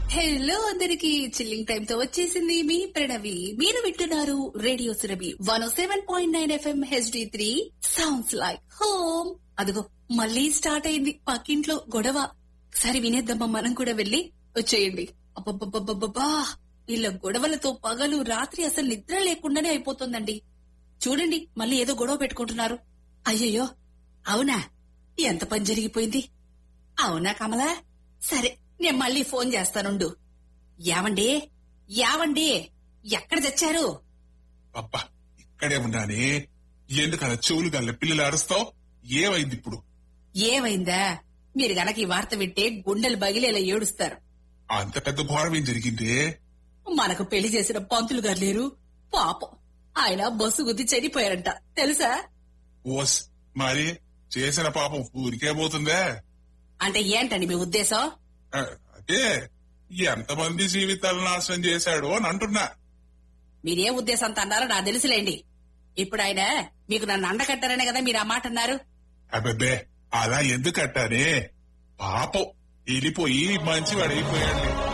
hello అందరికి chilling time తో వచ్చేసింది మీ ప్రణవి మీరు వింటున్నారు radio Surabhi one seven point nine FM HD three sounds like home అదిగో మళ్ళీ స్టార్ట్ అయింది పక్కింట్లో గొడవ సరే వినేద్దామా మనం కూడా వెళ్ళి వచ్చేయండి అబ్బబ్బబ్బబ్బబ్బా వీళ్ళ గొడవలతో పగలు రాత్రి అసలు నిద్ర లేకుండానే అయిపోతుందండి చూడండి మళ్ళీ ఏదో గొడవ పెట్టుకుంటున్నారు అయ్యయ్యో అవునా ఎంత పని జరిగిపోయింది అవునా కమలా సరే నేను మళ్ళీ ఫోన్ చేస్తానుండు యావండి యావండి ఎక్కడ తెచ్చారు అబ్బా ఇక్కడే ఉన్నానే ఎందుకు అలా చెవులు గల్ల పిల్లలు అరుస్తావు ఏమైంది ఇప్పుడు ఏమైందా మీరు గనక ఈ వార్త వింటే గుండెలు బగిలేలా ఏడుస్తారు అంత పెద్ద ఘోరం ఏం జరిగిందే మనకు పెళ్లి చేసిన పంతులు గారు లేరు పాపం ఆయన బస్సు గుద్ది చనిపోయారంట తెలుసా ఓస్ మరి చేసిన పాపం ఊరికే పోతుందే అంటే ఏంటండి మీ ఉద్దేశం ఆ, అదే ఎంతమంది జీవితాలు నాశనం చేశాడో అని అంటున్నా మీరేం ఉద్దేశంతో అన్నారో నాకు తెలుసులేండి ఇప్పుడు ఆయన మీకు నన్ను అండకట్టారనే కదా మీరు ఆ మాట అన్నారు అబ్బబ్బే అలా ఎందుకు అట్టానే పాపం వెళ్ళిపోయి మంచివాడైపోయాడు